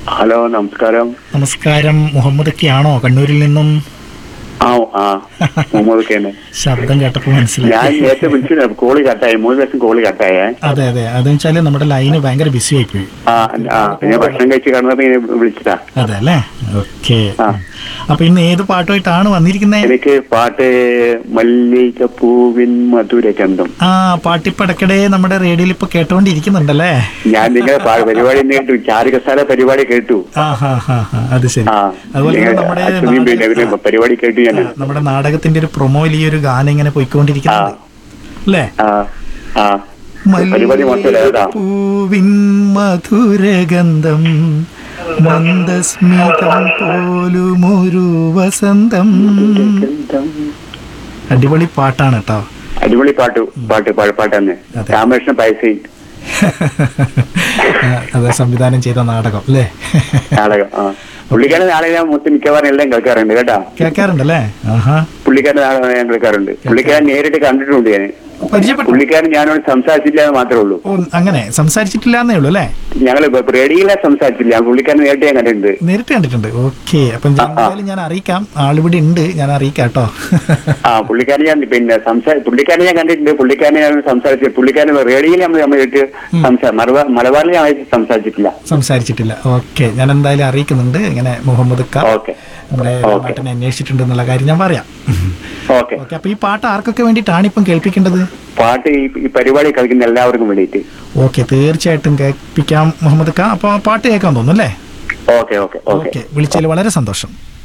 Hello നമസ്കാരം നമസ്കാരം മുഹമ്മദ് ആണോ കണ്ണൂരിൽ നിന്നും ആ ആ മുഹമ്മദ് ഖാനെ ശബ്ദം കേട്ടപ്പോൾ ഞാൻ മനസ്സിലായി നേരത്തെ വിളിച്ചു കോളി കട്ടായി മൂന്ന് ദിവസം കോളി കട്ടായേ അതെ അതെ അതെന്ന് വെച്ചാല് നമ്മുടെ ലൈന് ഭയങ്കര ബിസി ആയിപ്പോയി ആ ആ ഞാൻ ഭക്ഷണം കഴിച്ച് കിടന്നപ്പോ ഇങ്ങനെ വിളിച്ചതാ അതെ അല്ലേ ഓക്കെ ആ. അപ്പൊ ഇന്ന് ഏത് പാട്ടുമായിട്ടാണ് വന്നിരിക്കുന്നത് എനിക്ക് പാട്ട് മല്ലിക പൂവിൻ മധുര ചന്തം ആ പാട്ടിപ്പടക്കടെ നമ്മുടെ റേഡിയോയിൽ ഇപ്പൊ കേട്ടോണ്ടിരിക്കുന്നുണ്ടല്ലേ ഞാൻ നിങ്ങളെ പാ- പരിപാടി ഇന്ന് കേട്ടു ചാരുകസാല പരിപാടി കേട്ടു ആ ഹാ ഹാ ഹാ അത് ശരി ആ അതുപോലെ തന്നെ നിങ്ങൾ നമ്മുടെ അച്ഛനെയും പിന്നെ നാടക- ഇതിനെ പരിപാടി കേട്ടു ഞാൻ ആ, നമ്മുടെ നാടകത്തിന്റെ ഒരു പ്രൊമോയിൽ ഈ ഒരു ഗാനം ഇങ്ങനെ പോയിക്കൊണ്ടിരിക്കുന്നുണ്ട് അല്ലേ ആ ആ പരിപാടി മാത്രമല്ല ഏതാ പൂവിൻ മധുരഗന്ധം മന്ദസ്മിതം പോലുമൊരു വസന്തം അടിപൊളി പാട്ടാണ് കേട്ടോ അടിപൊളി പാട്ട് പാട്ട് പാ- പാട്ടാണ് അതെ. രാമകൃഷ്ണ പൈസയും അത് സംവിധാനം ചെയ്ത നാടകം അല്ലേ നാടകം ആ പുള്ളിക്കാരൻ നാളെ ഞാൻ മൊത്തം മിക്കവാറും എല്ലാം കേൾക്കാറുണ്ട് കേട്ടാ കേൾക്കാറുണ്ടല്ലേ ആഹാ പുള്ളിക്കാരൻ നാളെ ഞാൻ കേൾക്കാറുണ്ട് പുള്ളിക്കാരൻ നേരിട്ട് കണ്ടിട്ടുണ്ട് ഞാൻ പരിചയപ്പെട്ടു പുള്ളിക്കാരൻ ഞാനോട് സംസാരിച്ചില്ല എന്ന് മാത്രമേ ഉള്ളൂ ഓ അങ്ങനെ സംസാരിച്ചിട്ടില്ല എന്നേ ഉള്ളൂ അല്ലേ ഞങ്ങൾ റേഡിയോയിലെ സംസാരിച്ചില്ല ഞാൻ പുള്ളിക്കാരൻ നേരിട്ട് ഞാൻ കണ്ടിട്ടുണ്ട് നേരിട്ട് കണ്ടിട്ടുണ്ട് ഓക്കെ അപ്പം ഞാൻ എന്തായാലും ഞാൻ അറിയിക്കാം ആളിവിടെ ഉണ്ട് ഞാൻ അറിയിക്കാം കേട്ടോ ആ പുള്ളിക്കാരൻ ഞാൻ പിന്നെ സംസാര പുള്ളിക്കാരനെ ഞാൻ കണ്ടിട്ടുണ്ട് പുള്ളിക്കാരനെ ഞാൻ സംസാരിച്ചു പുള്ളിക്കാരൻ റേഡിയോയിൽ നമ്മൾ നമ്മൾ കേട്ട് സംസാ മലബാർ മലബാറിൽ ഞാൻ സംസാരിച്ചിട്ടില്ല സംസാരിച്ചിട്ടില്ല ഓക്കെ ഞാൻ എന്തായാലും അറിയിക്കുന്നുണ്ട് ഇങ്ങനെ മുഹമ്മദ് ഖാൻ ഓക്കെ നമ്മുടെ ഓക്കെ. നാട്ടിനെ അന്വേഷിച്ചിട്ടുണ്ട് എന്നുള്ള കാര്യം ഞാൻ പറയാം ഓക്കെ ഓക്കെ അപ്പൊ ഈ പാട്ട് ആർക്കൊക്കെ വേണ്ടിയിട്ടാണ് ഇപ്പം കേൾപ്പിക്കേണ്ടത് പാട്ട് ഈ ഈ പരിപാടി കളിക്കുന്ന എല്ലാവർക്കും വേണ്ടിയിട്ട് ഓക്കെ തീർച്ചയായിട്ടും കേൾപ്പിക്കാം മുഹമ്മദ് ഖാൻ അപ്പോൾ പാട്ട് കേൾക്കാൻ തോന്നുന്നു അല്ലേ ഓക്കെ ഓക്കെ ഓക്കെ ഓക്കെ വിളിച്ചതിൽ വളരെ സന്തോഷം